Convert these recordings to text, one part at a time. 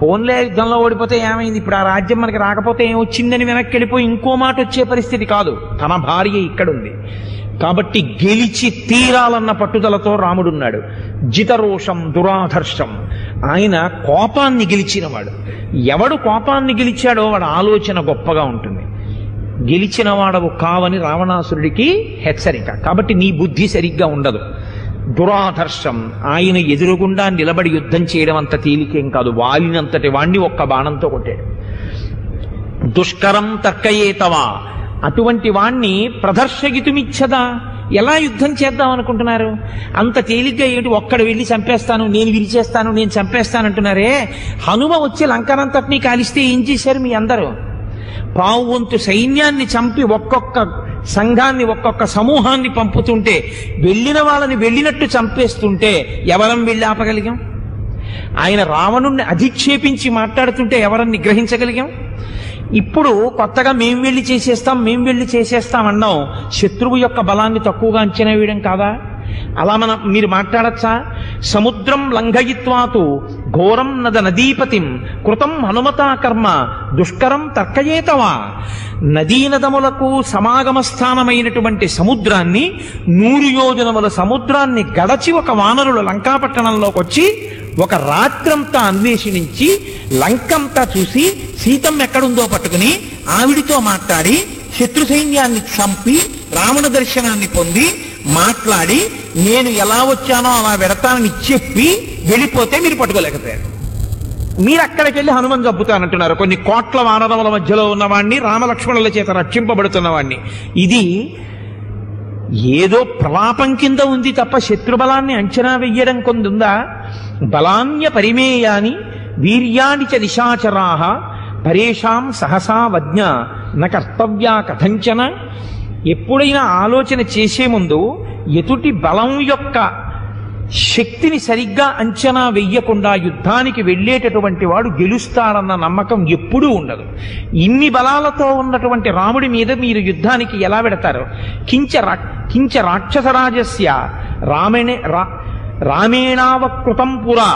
పోన్లే యుద్ధంలో ఓడిపోతే ఏమైంది ఇప్పుడు ఆ రాజ్యం మనకి రాకపోతే ఏమొచ్చిందని వెనక్కి వెళ్ళిపోయి ఇంకో మాట వచ్చే పరిస్థితి కాదు తన భార్య ఇక్కడుంది కాబట్టి గెలిచి తీరాలన్న పట్టుదలతో రాముడున్నాడు జితరోషం దురాధర్షం ఆయన కోపాన్ని గెలిచినవాడు ఎవడు కోపాన్ని గెలిచాడో వాడు ఆలోచన గొప్పగా ఉంటుంది గెలిచిన వాడవు కావని రావణాసురుడికి హెచ్చరిక కాబట్టి నీ బుద్ధి సరిగ్గా ఉండదు దురాధర్షం ఆయన ఎదురుగుండా నిలబడి యుద్ధం చేయడం అంత తేలికేం కాదు వాలినంతటి వాణ్ణి ఒక్క బాణంతో కొట్టాడు దుష్కరం తర్కయేతవా అటువంటి వాణ్ణి ప్రదర్శగితుమిచ్చదా ఎలా యుద్ధం చేద్దాం అనుకుంటున్నారు అంత తేలిగ్గా ఏంటి ఒక్కడు వెళ్ళి చంపేస్తాను నేను విరిచేస్తాను నేను చంపేస్తానంటున్నారే హనుమ వచ్చి లంకనంతటినీ కాలిస్తే ఏం చేశారు మీ అందరూ పావు వంతు సైన్యాన్ని చంపి ఒక్కొక్క సంఘాన్ని ఒక్కొక్క సమూహాన్ని పంపుతుంటే వెళ్ళిన వాళ్ళని వెళ్ళినట్టు చంపేస్తుంటే ఎవరం వెళ్ళి ఆపగలిగాం ఆయన రావణుణ్ణి అధిక్షేపించి మాట్లాడుతుంటే ఎవరని నిగ్రహించగలిగాం ఇప్పుడు కొత్తగా మేం వెళ్ళి చేసేస్తాం మేం వెళ్ళి చేసేస్తాం అన్నాం శత్రువు యొక్క బలాన్ని తక్కువగా అంచనా వేయడం కాదా అలా మనం మీరు మాట్లాడచ్చా సముద్రం లంఘయిత్వాతు ఘోరం నద నదీపతిం కృతం హనుమతా కర్మ దుష్కరం తర్కయేతవా నదీనదములకు సమాగమ స్థానమైనటువంటి సముద్రాన్ని నూరు యోజనముల సముద్రాన్ని గడచి ఒక వానరులు లంకాపట్టణంలోకి వచ్చి ఒక రాత్రంతా అన్వేషించి లంకంతా చూసి సీతమ్మ ఎక్కడుందో పట్టుకుని ఆవిడితో మాట్లాడి శత్రు సైన్యాన్ని చంపి రావణ దర్శనాన్ని పొంది మాట్లాడి నేను ఎలా వచ్చానో అలా వెడతానని చెప్పి వెళ్ళిపోతే మీరు పట్టుకోలేకపోయారు మీరు అక్కడికి వెళ్ళి హనుమన్ చంపుతానంటున్నారు కొన్ని కోట్ల వానరముల మధ్యలో ఉన్నవాణ్ణి రామలక్ష్మణుల చేత రక్షింపబడుతున్నవాణ్ణి ఇది ఏదో ప్రలాపం కింద ఉంది తప్ప శత్రుబలాన్ని అంచనా వెయ్యడం కొందుందా బలాన్య పరిమేయాని వీర్యాని చ నిశాచరాహ పరేషాం సహసా వజ్ఞ న కర్తవ్యా కథంచన ఎప్పుడైనా ఆలోచన చేసే ముందు ఎదుటి బలం యొక్క శక్తిని సరిగ్గా అంచనా వెయ్యకుండా యుద్ధానికి వెళ్ళేటటువంటి వాడు గెలుస్తాడన్న నమ్మకం ఎప్పుడూ ఉండదు ఇన్ని బలాలతో ఉన్నటువంటి రాముడి మీద మీరు యుద్ధానికి ఎలా పెడతారు కించ రా కించ రాక్షసరాజస్య రామేణే రా రామేణావకృతం పురా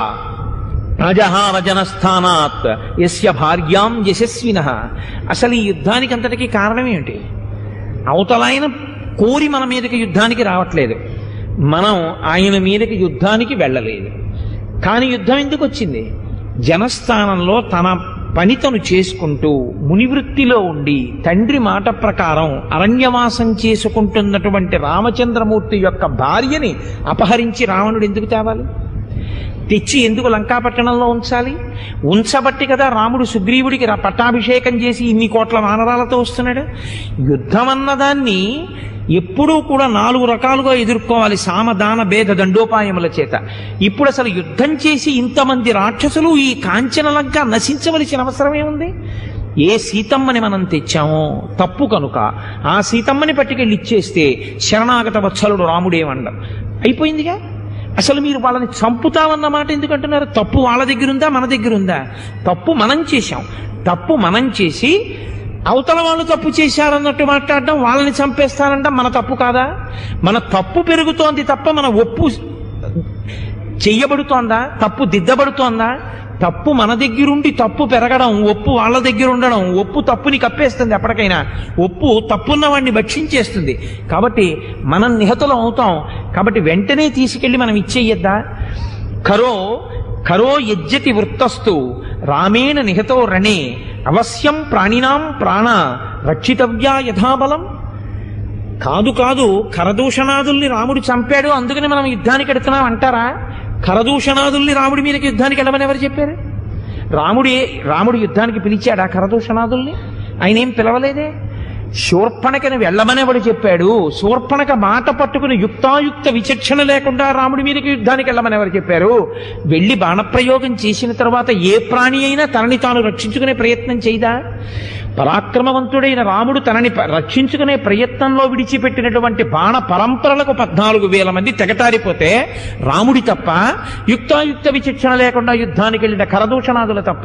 అజహారజనస్థానాత్ యస్య భార్యాం యశస్విన అసలు ఈ యుద్ధానికి అంతటికీ కారణం ఏమిటి అవతలాయన కోరి మన మీదకి యుద్ధానికి రావట్లేదు మనం ఆయన మీదకి యుద్ధానికి వెళ్ళలేదు కానీ యుద్ధం ఎందుకు వచ్చింది జనస్థానంలో తన పని తను చేసుకుంటూ మునివృత్తిలో ఉండి తండ్రి మాట ప్రకారం అరణ్యవాసం చేసుకుంటున్నటువంటి రామచంద్రమూర్తి యొక్క భార్యని అపహరించి రావణుడు ఎందుకు తేవాలి తెచ్చి ఎందుకు లంకాపట్టణంలో ఉంచాలి ఉంచబట్టి కదా రాముడు సుగ్రీవుడికి రా- పట్టాభిషేకం చేసి ఇన్ని కోట్ల వానరాలతో వస్తున్నాడు యుద్ధం అన్నదాన్ని ఎప్పుడూ కూడా నాలుగు రకాలుగా ఎదుర్కోవాలి సామదాన భేద దండోపాయముల చేత ఇప్పుడు అసలు యుద్ధం చేసి ఇంతమంది రాక్షసులు ఈ కాంచన లంక నశించవలసిన అవసరం ఏముంది ఏ సీతమ్మని మనం తెచ్చామో తప్పు కనుక ఆ సీతమ్మని పట్టుకెళ్ళి ఇచ్చేస్తే శరణాగత వత్సలుడు రాముడేమండం అయిపోయిందిగా అసలు మీరు వాళ్ళని చంపుతామన్న మాట ఎందుకు అంటున్నారు తప్పు వాళ్ళ దగ్గర ఉందా మన దగ్గర ఉందా తప్పు మనం చేశాం తప్పు మనం చేసి అవతల వాళ్ళు తప్పు చేశారన్నట్టు మాట్లాడడం వాళ్ళని చంపేస్తానంట మన తప్పు కాదా మన తప్పు పెరుగుతోంది తప్ప మన ఒప్పు చెయ్యబడుతోందా తప్పు దిద్దబడుతోందా తప్పు మన దగ్గరుండి తప్పు పెరగడం ఒప్పు వాళ్ళ దగ్గర ఉండడం ఒప్పు తప్పుని కప్పేస్తుంది ఎప్పటికైనా ఒప్పు తప్పున్న వాడిని భక్షించేస్తుంది కాబట్టి మనం నిహతులం అవుతాం కాబట్టి వెంటనే తీసుకెళ్లి మనం ఇచ్చేయద్దా కరో కరో యజ్జతి వృత్తస్తు రామేణ నిహతో రణే అవశ్యం ప్రాణినాం ప్రాణ రక్షితవ్యా యథాబలం కాదు కాదు కరదూషణాదుల్ని రాముడు చంపాడు అందుకని మనం యుద్ధానికి ఎడుతున్నాం అంటారా కరదూషణాదుల్ని రాముడి మీదకి యుద్ధానికి వెళ్ళమని ఎవరు చెప్పారు రాముడే రాముడు యుద్ధానికి పిలిచాడా కరదూషణాదుల్ని ఆయన ఏం పిలవలేదే శూర్పణకని వెళ్ళమని ఎవడు చెప్పాడు శూర్పణక మాట పట్టుకుని యుక్తాయుక్త విచక్షణ లేకుండా రాముడి మీదకి యుద్ధానికి వెళ్ళమని ఎవరు చెప్పారు వెళ్ళి బాణప్రయోగం చేసిన తర్వాత ఏ ప్రాణి అయినా తనని తాను రక్షించుకునే ప్రయత్నం చేయదా పరాక్రమవంతుడైన రాముడు తనని ప- రక్షించుకునే ప్రయత్నంలో విడిచిపెట్టినటువంటి బాణ పరంపరలకు పద్నాలుగు వేల మంది తెగటారిపోతే రాముడి తప్ప యుక్తాయుక్త విచక్షణ లేకుండా యుద్ధానికి వెళ్ళిన కరదూషణాదుల తప్ప